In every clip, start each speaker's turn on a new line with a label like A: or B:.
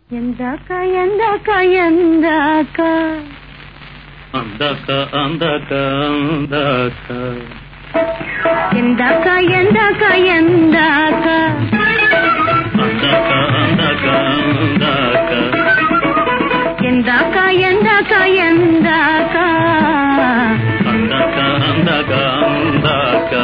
A: ఎందాక ఎందాక ఎందాక
B: అందాక అందాక అందాక
A: ఎందాక ఎందాక ఎందాక
B: అందాక అందాక అందాక
A: ఎందాక ఎందాక ఎందాక
B: అందాక అందాక అందాక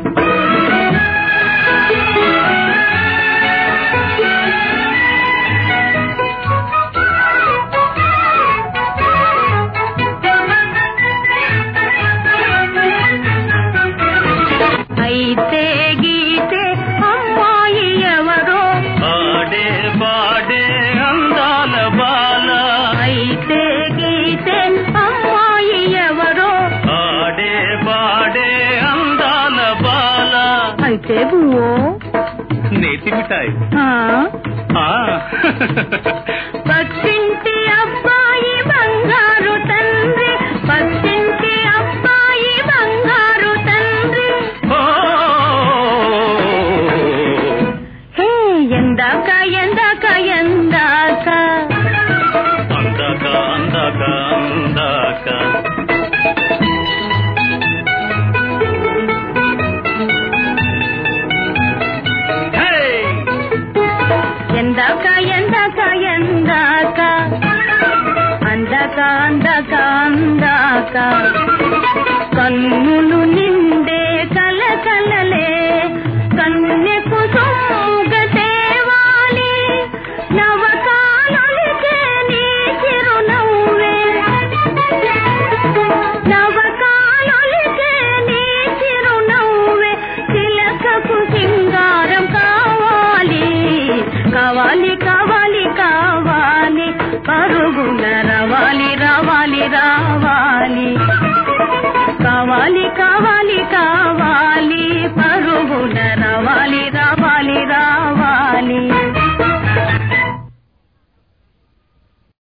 A: అయితే గీతే అమ్మాయి ఎవరో
B: పాడే పాడే అందాల బాల
A: అయితే గీతే అమ్మాయి ఎవరో
B: పాడే పాడే అందాల బాల
A: అయితే బువో
B: నేతి మిఠాయి
A: ఆ,
B: ఆ.
A: పక్కింటి అబ్బాయి బంగారు తండ్రి పక్కింటి అబ్బాయి బంగారు తండ్రి
B: ఓ.
A: హే ఎందాక ఎందాక ఎందాక
B: అందాక అందాక అందాక హే!
A: ఎందాక ఎందాక ఎందాక అందాక అందాక అందాక కన్నులు నిండే కల కలలే కన్నెకు సొమ్ముగ తేవాలి నవకాలొలికే నీ చిరునవ్వే నవకాలొలికే నీ చిరునవ్వే చిలకకు సింగారం కావాలి కావాలి కావాలి కావాలి పరుగున రవాలి రావాలి రావాలి కావాలి కావాలి కావాలి పరుగున రవాలి రావాలి రావాలి